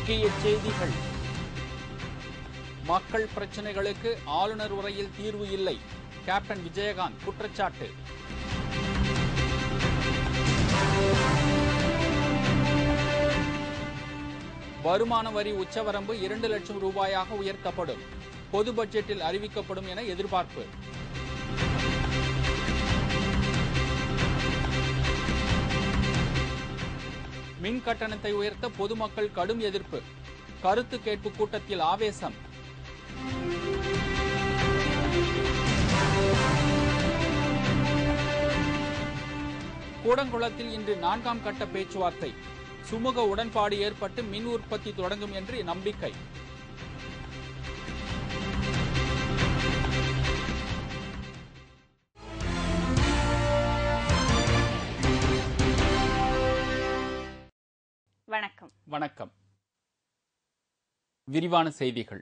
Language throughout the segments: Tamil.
முக்கிய செய்திகள் மக்கள் பிரச்சனைகளுக்கு ஆளுநர் உரையில் தீர்வு இல்லை கேப்டன் விஜயகாந்த் குற்றச்சாட்டு வருமான வரி உச்சவரம்பு இரண்டு லட்சம் ரூபாயாக உயர்த்தப்படும் பொது பட்ஜெட்டில் அறிவிக்கப்படும் என எதிர்பார்ப்பு மின் கட்டணத்தை உயர்த்த பொதுமக்கள் கடும் எதிர்ப்பு கருத்து கேட்பு கூட்டத்தில் ஆவேசம் கூடங்குளத்தில் இன்று நான்காம் கட்ட பேச்சுவார்த்தை சுமூக உடன்பாடு ஏற்பட்டு மின் உற்பத்தி தொடங்கும் என்று நம்பிக்கை வணக்கம் வணக்கம் விரிவான செய்திகள்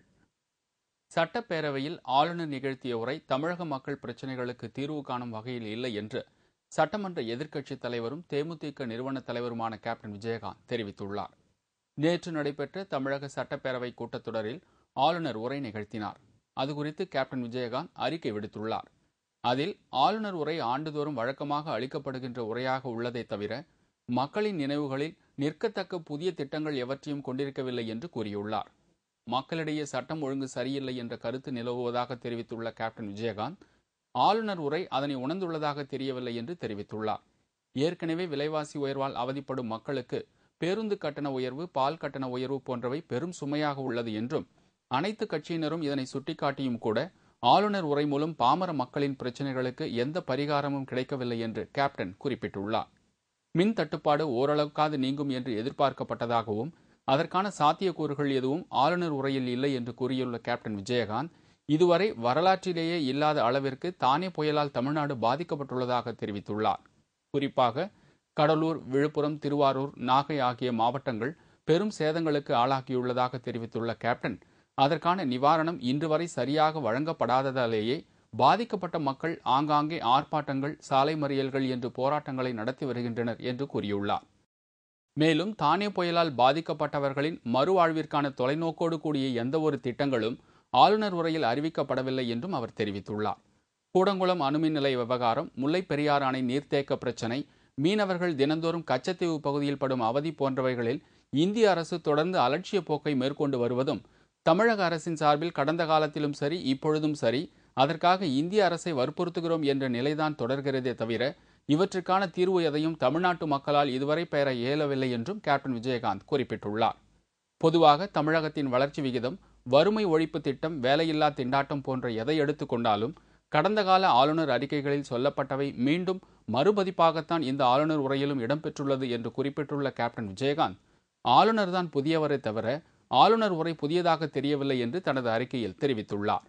சட்டப்பேரவையில் ஆளுநர் நிகழ்த்திய உரை தமிழக மக்கள் பிரச்சினைகளுக்கு தீர்வு காணும் வகையில் இல்லை என்று சட்டமன்ற எதிர்க்கட்சித் தலைவரும் தேமுதிக நிறுவன தலைவருமான கேப்டன் விஜயகாந்த் தெரிவித்துள்ளார் நேற்று நடைபெற்ற தமிழக சட்டப்பேரவை கூட்டத்தொடரில் ஆளுநர் உரை நிகழ்த்தினார் அது குறித்து கேப்டன் விஜயகாந்த் அறிக்கை விடுத்துள்ளார் அதில் ஆளுநர் உரை ஆண்டுதோறும் வழக்கமாக அளிக்கப்படுகின்ற உரையாக உள்ளதை தவிர மக்களின் நினைவுகளில் நிற்கத்தக்க புதிய திட்டங்கள் எவற்றையும் கொண்டிருக்கவில்லை என்று கூறியுள்ளார் மக்களிடையே சட்டம் ஒழுங்கு சரியில்லை என்ற கருத்து நிலவுவதாக தெரிவித்துள்ள கேப்டன் விஜயகாந்த் ஆளுநர் உரை அதனை உணர்ந்துள்ளதாக தெரியவில்லை என்று தெரிவித்துள்ளார் ஏற்கனவே விலைவாசி உயர்வால் அவதிப்படும் மக்களுக்கு பேருந்து கட்டண உயர்வு பால் கட்டண உயர்வு போன்றவை பெரும் சுமையாக உள்ளது என்றும் அனைத்து கட்சியினரும் இதனை சுட்டிக்காட்டியும் கூட ஆளுநர் உரை மூலம் பாமர மக்களின் பிரச்சினைகளுக்கு எந்த பரிகாரமும் கிடைக்கவில்லை என்று கேப்டன் குறிப்பிட்டுள்ளார் மின் தட்டுப்பாடு ஓரளவுக்காவது நீங்கும் என்று எதிர்பார்க்கப்பட்டதாகவும் அதற்கான சாத்தியக்கூறுகள் எதுவும் ஆளுநர் உரையில் இல்லை என்று கூறியுள்ள கேப்டன் விஜயகாந்த் இதுவரை வரலாற்றிலேயே இல்லாத அளவிற்கு தானே புயலால் தமிழ்நாடு பாதிக்கப்பட்டுள்ளதாக தெரிவித்துள்ளார் குறிப்பாக கடலூர் விழுப்புரம் திருவாரூர் நாகை ஆகிய மாவட்டங்கள் பெரும் சேதங்களுக்கு ஆளாகியுள்ளதாக தெரிவித்துள்ள கேப்டன் அதற்கான நிவாரணம் இன்று வரை சரியாக வழங்கப்படாததாலேயே பாதிக்கப்பட்ட மக்கள் ஆங்காங்கே ஆர்ப்பாட்டங்கள் சாலை மறியல்கள் என்று போராட்டங்களை நடத்தி வருகின்றனர் என்று கூறியுள்ளார் மேலும் தானே புயலால் பாதிக்கப்பட்டவர்களின் மறுவாழ்விற்கான தொலைநோக்கோடு கூடிய எந்தவொரு திட்டங்களும் ஆளுநர் உரையில் அறிவிக்கப்படவில்லை என்றும் அவர் தெரிவித்துள்ளார் கூடங்குளம் அணுமின் நிலைய விவகாரம் முல்லைப் பெரியாறு அணை நீர்த்தேக்க பிரச்சினை மீனவர்கள் தினந்தோறும் கச்சத்தீவு பகுதியில் படும் அவதி போன்றவைகளில் இந்திய அரசு தொடர்ந்து அலட்சிய போக்கை மேற்கொண்டு வருவதும் தமிழக அரசின் சார்பில் கடந்த காலத்திலும் சரி இப்பொழுதும் சரி அதற்காக இந்திய அரசை வற்புறுத்துகிறோம் என்ற நிலைதான் தொடர்கிறதே தவிர இவற்றுக்கான தீர்வு எதையும் தமிழ்நாட்டு மக்களால் இதுவரை பெற இயலவில்லை என்றும் கேப்டன் விஜயகாந்த் குறிப்பிட்டுள்ளார் பொதுவாக தமிழகத்தின் வளர்ச்சி விகிதம் வறுமை ஒழிப்பு திட்டம் வேலையில்லா திண்டாட்டம் போன்ற எதை எடுத்துக்கொண்டாலும் கடந்த கால ஆளுநர் அறிக்கைகளில் சொல்லப்பட்டவை மீண்டும் மறுபதிப்பாகத்தான் இந்த ஆளுநர் உரையிலும் இடம்பெற்றுள்ளது என்று குறிப்பிட்டுள்ள கேப்டன் விஜயகாந்த் ஆளுநர் தான் புதியவரை தவிர ஆளுநர் உரை புதியதாக தெரியவில்லை என்று தனது அறிக்கையில் தெரிவித்துள்ளார்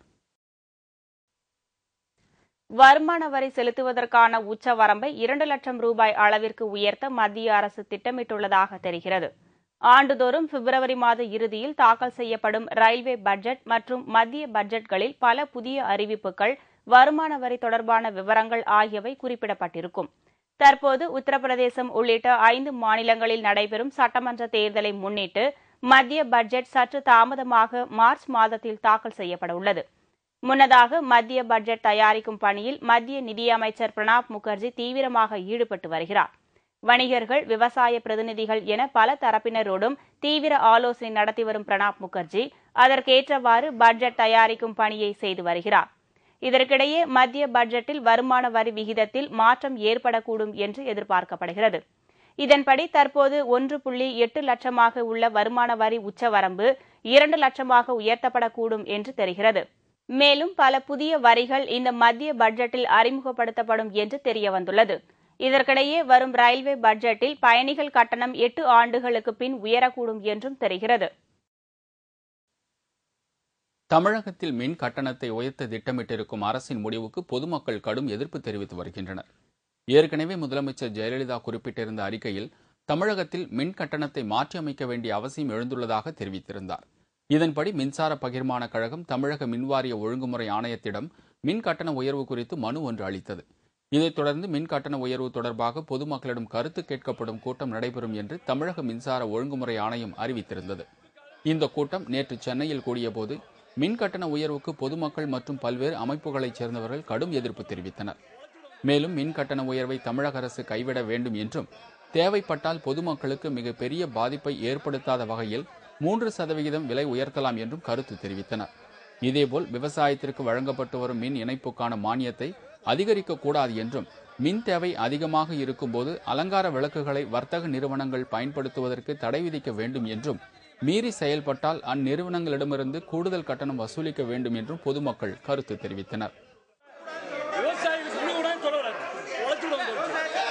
வருமான வரி செலுத்துவதற்கான உச்ச வரம்பை இரண்டு லட்சம் ரூபாய் அளவிற்கு உயர்த்த மத்திய அரசு திட்டமிட்டுள்ளதாக தெரிகிறது ஆண்டுதோறும் பிப்ரவரி மாத இறுதியில் தாக்கல் செய்யப்படும் ரயில்வே பட்ஜெட் மற்றும் மத்திய பட்ஜெட்களில் பல புதிய அறிவிப்புகள் வருமான வரி தொடர்பான விவரங்கள் ஆகியவை குறிப்பிடப்பட்டிருக்கும் தற்போது உத்தரப்பிரதேசம் உள்ளிட்ட ஐந்து மாநிலங்களில் நடைபெறும் சட்டமன்ற தேர்தலை முன்னிட்டு மத்திய பட்ஜெட் சற்று தாமதமாக மார்ச் மாதத்தில் தாக்கல் செய்யப்பட உள்ளது முன்னதாக மத்திய பட்ஜெட் தயாரிக்கும் பணியில் மத்திய நிதியமைச்சர் பிரணாப் முகர்ஜி தீவிரமாக ஈடுபட்டு வருகிறார் வணிகர்கள் விவசாய பிரதிநிதிகள் என பல தரப்பினரோடும் தீவிர ஆலோசனை நடத்தி வரும் பிரணாப் முகர்ஜி அதற்கேற்றவாறு பட்ஜெட் தயாரிக்கும் பணியை செய்து வருகிறார் இதற்கிடையே மத்திய பட்ஜெட்டில் வருமான வரி விகிதத்தில் மாற்றம் ஏற்படக்கூடும் என்று எதிர்பார்க்கப்படுகிறது இதன்படி தற்போது ஒன்று புள்ளி எட்டு லட்சமாக உள்ள வருமான வரி உச்சவரம்பு இரண்டு லட்சமாக உயர்த்தப்படக்கூடும் என்று தெரிகிறது மேலும் பல புதிய வரிகள் இந்த மத்திய பட்ஜெட்டில் அறிமுகப்படுத்தப்படும் என்று தெரியவந்துள்ளது இதற்கிடையே வரும் ரயில்வே பட்ஜெட்டில் பயணிகள் கட்டணம் எட்டு ஆண்டுகளுக்கு பின் உயரக்கூடும் என்றும் தெரிகிறது தமிழகத்தில் மின் கட்டணத்தை உயர்த்த திட்டமிட்டிருக்கும் அரசின் முடிவுக்கு பொதுமக்கள் கடும் எதிர்ப்பு தெரிவித்து வருகின்றனர் ஏற்கனவே முதலமைச்சர் ஜெயலலிதா குறிப்பிட்டிருந்த அறிக்கையில் தமிழகத்தில் மின் கட்டணத்தை மாற்றியமைக்க வேண்டிய அவசியம் எழுந்துள்ளதாக தெரிவித்திருந்தார் இதன்படி மின்சார பகிர்மான கழகம் தமிழக மின்வாரிய ஒழுங்குமுறை ஆணையத்திடம் மின் கட்டண உயர்வு குறித்து மனு ஒன்று அளித்தது இதைத் தொடர்ந்து மின் கட்டண உயர்வு தொடர்பாக பொதுமக்களிடம் கருத்து கேட்கப்படும் கூட்டம் நடைபெறும் என்று தமிழக மின்சார ஒழுங்குமுறை ஆணையம் அறிவித்திருந்தது இந்த கூட்டம் நேற்று சென்னையில் கூடியபோது மின் கட்டண உயர்வுக்கு பொதுமக்கள் மற்றும் பல்வேறு அமைப்புகளைச் சேர்ந்தவர்கள் கடும் எதிர்ப்பு தெரிவித்தனர் மேலும் மின் கட்டண உயர்வை தமிழக அரசு கைவிட வேண்டும் என்றும் தேவைப்பட்டால் பொதுமக்களுக்கு மிகப்பெரிய பாதிப்பை ஏற்படுத்தாத வகையில் மூன்று சதவிகிதம் விலை உயர்த்தலாம் என்றும் கருத்து தெரிவித்தனர் இதேபோல் விவசாயத்திற்கு வழங்கப்பட்டு வரும் மின் இணைப்புக்கான மானியத்தை அதிகரிக்க கூடாது என்றும் மின் தேவை அதிகமாக இருக்கும்போது அலங்கார விளக்குகளை வர்த்தக நிறுவனங்கள் பயன்படுத்துவதற்கு தடை விதிக்க வேண்டும் என்றும் மீறி செயல்பட்டால் அந்நிறுவனங்களிடமிருந்து கூடுதல் கட்டணம் வசூலிக்க வேண்டும் என்றும் பொதுமக்கள் கருத்து தெரிவித்தனர் விவசாயிகளுக்கு முழு உடனே சொல்ல வராது உழைச்சு விடுவோம்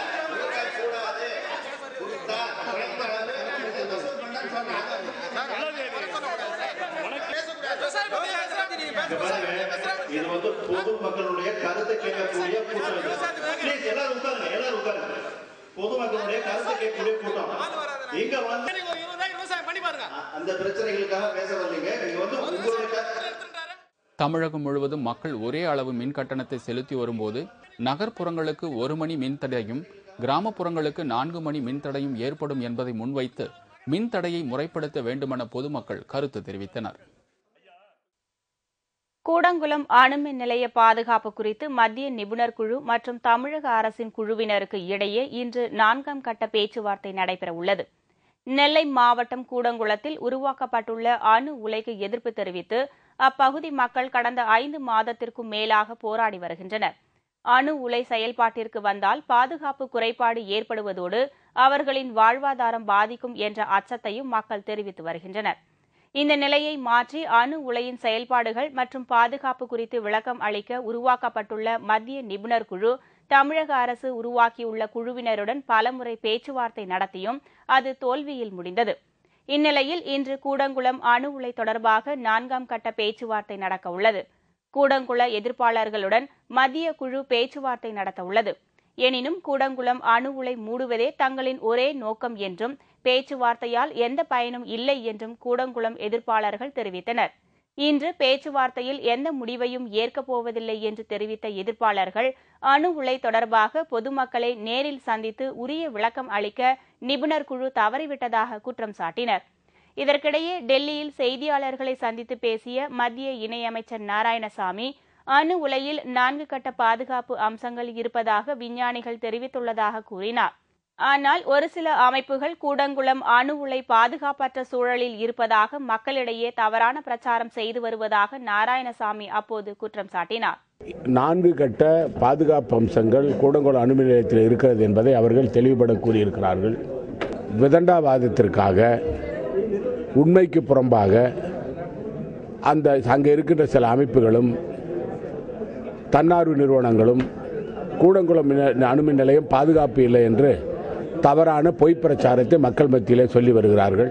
இது வந்து பொது மக்களுடைய கருத்தை கேட்கக்கூடிய கூட்டம் இது. Please, எல்லாரும் உட்காருங்க எல்லாரும் உட்காருங்க பொது மக்களுடைய கருத்தை கேட்கக்கூடிய கூட்டம் இங்க வந்து அ- அந்த பிரச்சனைகளுக்காக பேச வந்தீங்க நீங்க வந்து உங்களுடைய க- தமிழகம் முழுவதும் மக்கள் ஒரே அளவு மின் கட்டணத்தை செலுத்தி வரும்போது நகர்ப்புறங்களுக்கு ஒரு மணி மின் தடையும் கிராமப்புறங்களுக்கு நான்கு மணி மின் தடையும் ஏற்படும் என்பதை முன்வைத்து மின் தடையை முறைப்படுத்த வேண்டுமென பொதுமக்கள் கருத்து தெரிவித்தனர் கூடங்குளம் அணுமின் நிலைய பாதுகாப்பு குறித்து மத்திய நிபுணர் குழு மற்றும் தமிழக அரசின் குழுவினருக்கு இடையே இன்று நான்காம் கட்ட பேச்சுவார்த்தை நடைபெற உள்ளது நெல்லை மாவட்டம் கூடங்குளத்தில் உருவாக்கப்பட்டுள்ள அணு உலைக்கு எதிர்ப்பு தெரிவித்து அப்பகுதி மக்கள் கடந்த ஐந்து மாதத்திற்கும் மேலாக போராடி வருகின்றனர் அணு உலை செயல்பாட்டிற்கு வந்தால் பாதுகாப்பு குறைபாடு ஏற்படுவதோடு அவர்களின் வாழ்வாதாரம் பாதிக்கும் என்ற அச்சத்தையும் மக்கள் தெரிவித்து வருகின்றனர் இந்த நிலையை மாற்றி அணு உலையின் செயல்பாடுகள் மற்றும் பாதுகாப்பு குறித்து விளக்கம் அளிக்க உருவாக்கப்பட்டுள்ள மத்திய நிபுணர் குழு தமிழக அரசு உருவாக்கியுள்ள குழுவினருடன் பலமுறை பேச்சுவார்த்தை நடத்தியும் அது தோல்வியில் முடிந்தது இந்நிலையில் இன்று கூடங்குளம் அணு உலை தொடர்பாக நான்காம் கட்ட பேச்சுவார்த்தை நடக்க உள்ளது கூடங்குள எதிர்ப்பாளர்களுடன் மத்திய குழு பேச்சுவார்த்தை நடத்த உள்ளது எனினும் கூடங்குளம் அணு உலை மூடுவதே தங்களின் ஒரே நோக்கம் என்றும் பேச்சுவார்த்தையால் எந்த பயனும் இல்லை என்றும் கூடங்குளம் எதிர்ப்பாளர்கள் தெரிவித்தனர் இன்று பேச்சுவார்த்தையில் எந்த முடிவையும் ஏற்கப் போவதில்லை என்று தெரிவித்த எதிர்ப்பாளர்கள் அணு உலை தொடர்பாக பொதுமக்களை நேரில் சந்தித்து உரிய விளக்கம் அளிக்க நிபுணர் குழு தவறிவிட்டதாக குற்றம் சாட்டினர் இதற்கிடையே டெல்லியில் செய்தியாளர்களை சந்தித்து பேசிய மத்திய இணையமைச்சர் நாராயணசாமி அணு உலையில் நான்கு கட்ட பாதுகாப்பு அம்சங்கள் இருப்பதாக விஞ்ஞானிகள் தெரிவித்துள்ளதாக கூறினார் ஆனால் ஒரு சில அமைப்புகள் கூடங்குளம் அணு உலை பாதுகாப்பற்ற சூழலில் இருப்பதாக மக்களிடையே தவறான பிரச்சாரம் செய்து வருவதாக நாராயணசாமி அப்போது குற்றம் சாட்டினார் நான்கு கட்ட பாதுகாப்பு அம்சங்கள் கூடங்குளம் அணுமின் நிலையத்தில் இருக்கிறது என்பதை அவர்கள் தெளிவுபட கூறியிருக்கிறார்கள் விதண்டாவாதத்திற்காக உண்மைக்கு புறம்பாக அந்த அங்கே இருக்கின்ற சில அமைப்புகளும் தன்னார்வ நிறுவனங்களும் கூடங்குளம் மின- அணுமின் நிலையம் பாதுகாப்பு இல்லை என்று தவறான பொய் பிரச்சாரத்தை மக்கள் மத்தியிலே சொல்லி வருகிறார்கள்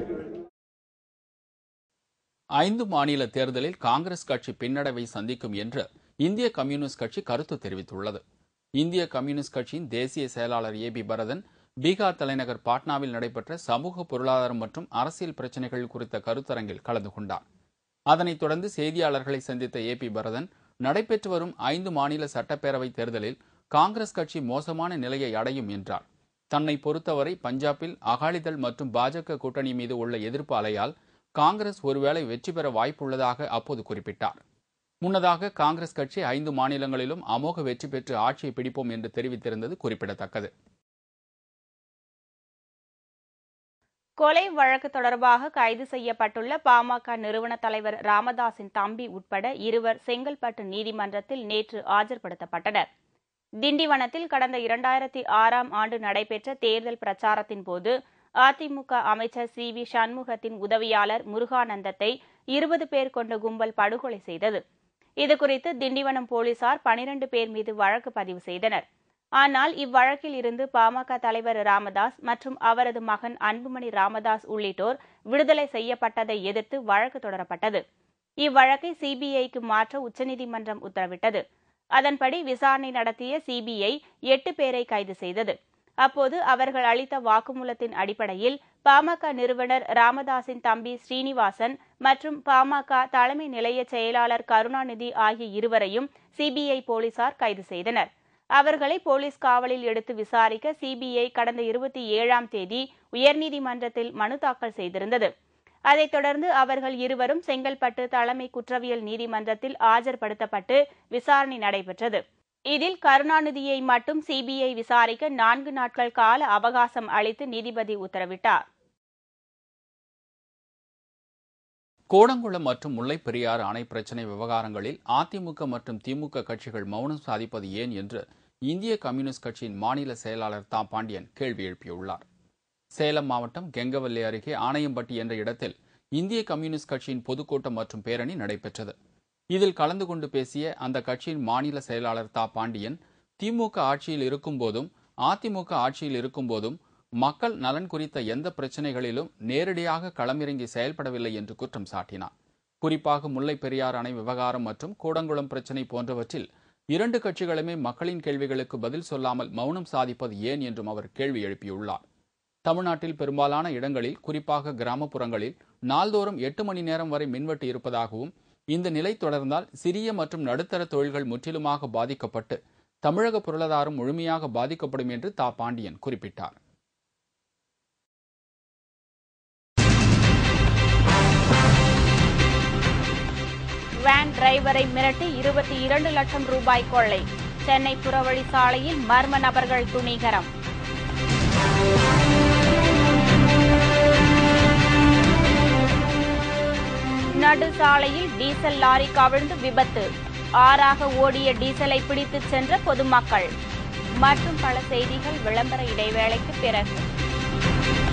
ஐந்து மாநில தேர்தலில் காங்கிரஸ் கட்சி பின்னடைவை சந்திக்கும் என்று இந்திய கம்யூனிஸ்ட் கட்சி கருத்து தெரிவித்துள்ளது இந்திய கம்யூனிஸ்ட் கட்சியின் தேசிய செயலாளர் ஏ பி பரதன் பீகார் தலைநகர் பாட்னாவில் நடைபெற்ற சமூக பொருளாதாரம் மற்றும் அரசியல் பிரச்சினைகள் குறித்த கருத்தரங்கில் கலந்து கொண்டார் அதனைத் தொடர்ந்து செய்தியாளர்களை சந்தித்த ஏ பி பரதன் நடைபெற்று வரும் ஐந்து மாநில சட்டப்பேரவை தேர்தலில் காங்கிரஸ் கட்சி மோசமான நிலையை அடையும் என்றார் தன்னை பொறுத்தவரை பஞ்சாபில் அகாலிதள் மற்றும் பாஜக கூட்டணி மீது உள்ள எதிர்ப்பு அலையால் காங்கிரஸ் ஒருவேளை வெற்றி பெற வாய்ப்புள்ளதாக அப்போது குறிப்பிட்டார் முன்னதாக காங்கிரஸ் கட்சி ஐந்து மாநிலங்களிலும் அமோக வெற்றி பெற்று ஆட்சியை பிடிப்போம் என்று தெரிவித்திருந்தது குறிப்பிடத்தக்கது கொலை வழக்கு தொடர்பாக கைது செய்யப்பட்டுள்ள பாமக நிறுவன தலைவர் ராமதாஸின் தம்பி உட்பட இருவர் செங்கல்பட்டு நீதிமன்றத்தில் நேற்று ஆஜர்படுத்தப்பட்டனர் திண்டிவனத்தில் கடந்த இரண்டாயிரத்தி ஆறாம் ஆண்டு நடைபெற்ற தேர்தல் பிரச்சாரத்தின் போது அதிமுக அமைச்சர் சி வி சண்முகத்தின் உதவியாளர் முருகானந்தத்தை இருபது பேர் கொண்ட கும்பல் படுகொலை செய்தது இதுகுறித்து திண்டிவனம் போலீசார் பனிரண்டு பேர் மீது வழக்கு பதிவு செய்தனர் ஆனால் இவ்வழக்கில் இருந்து பாமக தலைவர் ராமதாஸ் மற்றும் அவரது மகன் அன்புமணி ராமதாஸ் உள்ளிட்டோர் விடுதலை செய்யப்பட்டதை எதிர்த்து வழக்கு தொடரப்பட்டது இவ்வழக்கை சிபிஐக்கு மாற்ற உச்சநீதிமன்றம் உத்தரவிட்டது அதன்படி விசாரணை நடத்திய சிபிஐ எட்டு பேரை கைது செய்தது அப்போது அவர்கள் அளித்த வாக்குமூலத்தின் அடிப்படையில் பாமக நிறுவனர் ராமதாஸின் தம்பி ஸ்ரீனிவாசன் மற்றும் பாமக தலைமை நிலைய செயலாளர் கருணாநிதி ஆகிய இருவரையும் சிபிஐ போலீசார் கைது செய்தனர் அவர்களை போலீஸ் காவலில் எடுத்து விசாரிக்க சிபிஐ கடந்த இருபத்தி ஏழாம் தேதி உயர்நீதிமன்றத்தில் மனு தாக்கல் செய்திருந்தது அதைத் தொடர்ந்து அவர்கள் இருவரும் செங்கல்பட்டு தலைமை குற்றவியல் நீதிமன்றத்தில் ஆஜர்படுத்தப்பட்டு விசாரணை நடைபெற்றது இதில் கருணாநிதியை மட்டும் சிபிஐ விசாரிக்க நான்கு நாட்கள் கால அவகாசம் அளித்து நீதிபதி உத்தரவிட்டார் கோடங்குளம் மற்றும் முல்லைப் பெரியாறு அணை பிரச்சினை விவகாரங்களில் அதிமுக மற்றும் திமுக கட்சிகள் மௌனம் சாதிப்பது ஏன் என்று இந்திய கம்யூனிஸ்ட் கட்சியின் மாநில செயலாளர் தா பாண்டியன் கேள்வி எழுப்பியுள்ளார் சேலம் மாவட்டம் கெங்கவல்லி அருகே ஆணையம்பட்டி என்ற இடத்தில் இந்திய கம்யூனிஸ்ட் கட்சியின் பொதுக்கூட்டம் மற்றும் பேரணி நடைபெற்றது இதில் கலந்து கொண்டு பேசிய அந்த கட்சியின் மாநில செயலாளர் தா பாண்டியன் திமுக ஆட்சியில் இருக்கும்போதும் அதிமுக ஆட்சியில் இருக்கும்போதும் மக்கள் நலன் குறித்த எந்த பிரச்சனைகளிலும் நேரடியாக களமிறங்கி செயல்படவில்லை என்று குற்றம் சாட்டினார் குறிப்பாக முல்லை பெரியார் அணை விவகாரம் மற்றும் கூடங்குளம் பிரச்சினை போன்றவற்றில் இரண்டு கட்சிகளுமே மக்களின் கேள்விகளுக்கு பதில் சொல்லாமல் மௌனம் சாதிப்பது ஏன் என்றும் அவர் கேள்வி எழுப்பியுள்ளார் தமிழ்நாட்டில் பெரும்பாலான இடங்களில் குறிப்பாக கிராமப்புறங்களில் நாள்தோறும் எட்டு மணி நேரம் வரை மின்வெட்டு இருப்பதாகவும் இந்த நிலை தொடர்ந்தால் சிறிய மற்றும் நடுத்தர தொழில்கள் முற்றிலுமாக பாதிக்கப்பட்டு தமிழக பொருளாதாரம் முழுமையாக பாதிக்கப்படும் என்று தா பாண்டியன் குறிப்பிட்டார் வேன் டிரைவரை மிரட்டி இருபத்தி இரண்டு லட்சம் ரூபாய் கொள்ளை சென்னை புறவழி சாலையில் மர்ம நபர்கள் துணிகரம் நடு சாலையில் டீசல் லாரி கவிழ்ந்து விபத்து ஆறாக ஓடிய டீசலை பிடித்துச் சென்ற பொதுமக்கள் மற்றும் பல செய்திகள் விளம்பர இடைவேளைக்கு பிறகு